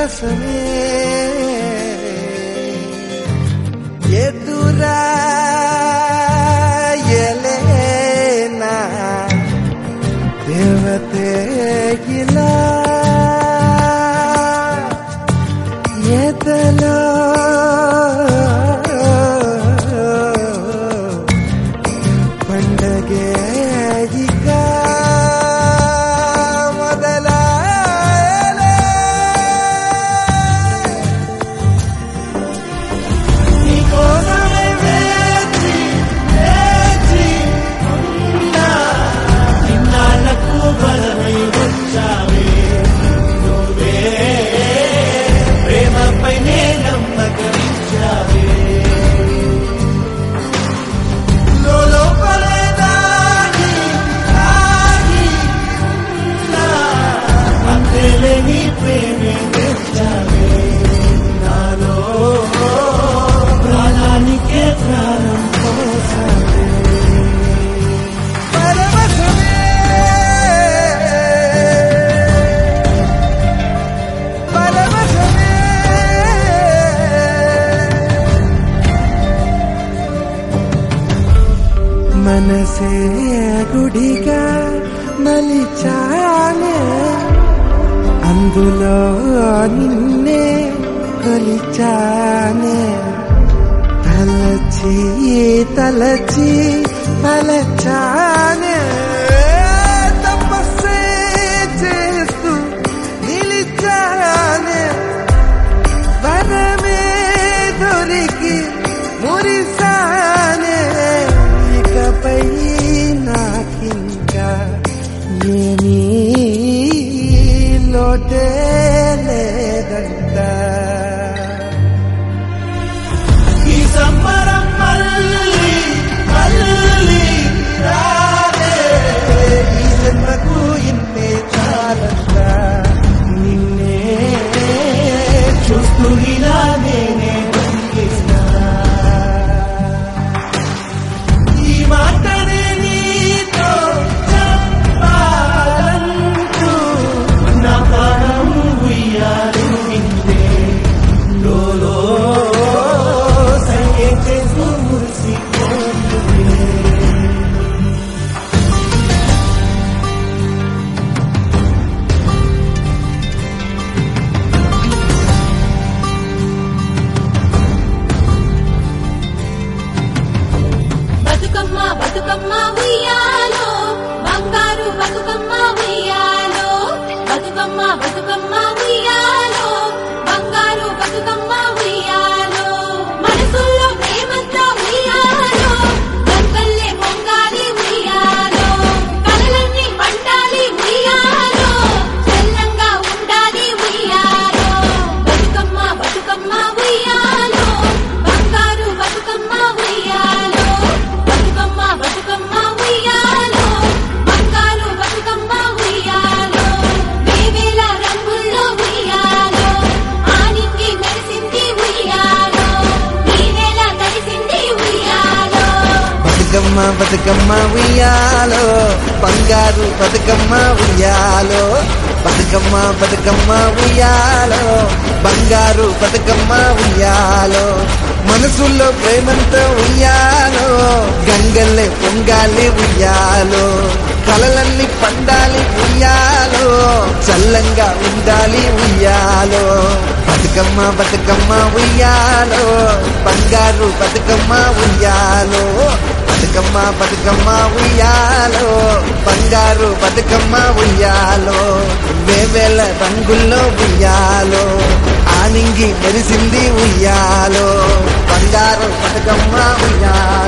పరవశమే ఎదురా ఎలేనా దేవతే ఇలా ఎదలో పండగే ఇక మొదలాయలే. నీకోసమే వేచి, వేచి ఉన్నా. ఇన్నాళ్లకు బలమై వచ్చావే నువ్వే ప్రేమపైనే నమ్మకమిచ్చావే లోపలే దాగి, దాగి ఉన్నా. అంతేలేని ప్రేమే తెచ్చావే నాలో ప్రాణానికే ప్రాణం పోసావే పరవశమే పరవశమే మనసే గుడిగా మలిచానే అందులో నిన్నే కొలిచానే తలచి తలచి తలచానే తపస్సే చేస్తూ నిలిచానే వరమే దొరికి మురిసానే ఇకపై నాకింకా ఏమీ లోటే లేదంటా ఈ సంబరం మళ్ళీ మళ్ళీ రాదే ఈ జన్మకు ఇన్నే చాలంట నిన్నే చూస్తూ ఇలా నేనే బతికేసినా. ఈ మాటనే నీతో చెప్పాలంటూ నా ప్రాణం ఉయ్యాలు వింటే లోలో సైగే చేస్తూ మురిసిపోతుంది బతుకమ్మ బతుకమ్మ ఉయ్యాలో బంగారు బతుకమ్మ ఉయ్యాలో బతుకమ్మ బతుకమ్మ ఉయ్యాలో బంగారు బతుకమ్మ ఉయ్యాలో మనసుల్లో ప్రేమంతా ఉయ్యాలో గంగల్లే పొంగాలి ఉయ్యాలో కలలన్నీ పండాలి ఉయ్యాలో చల్లంగా ఉండాలి ఉయ్యాలో బతుకమ్మ బతుకమ్మ ఉయ్యాలో బంగారు బతుకమ్మ ఉయ్యాలో బతుకమ్మ బతుకమ్మ ఉయ్యాలో బంగారు బతుకమ్మ ఉయ్యాలో వేవేల రంగుల్లో ఉయ్యాలో ఆనింగి మెరిసింది ఉయ్యాలో నీవేళ తడిసింది ఉయ్యాలో బతుకమ్మ బతుకమ్మ ఉయ్యాలో బంగారు బతుకమ్మ ఉయ్యాలో బతుకమ్మ బతుకమ్మ ఉయ్యాలో బంగారు బతుకమ్మ ఉయ్యాలో మనసుల్లో ప్రేమంతో ఉయ్యాలో గంగల్లే పొంగాలి ఉయ్యాలో కలలన్నీ పండాలి ఉయ్యాలో చల్లంగా ఉండాలి ఉయ్యాలో బతుకమ్మ బతుకమ్మ ఉయ్యాలో బంగారు బతుకమ్మ ఉయ్యాలో బతుకమ్మ బతుకమ్మ ఉయ్యాలో బంగారు బతుకమ్మ ఉయ్యాలో వేవేల రంగుల్లో ఉయ్యాలో ఆనింగి మెరిసింది ఉయ్యాలో బంగారు బతుకమ్మ ఉయ్యాలో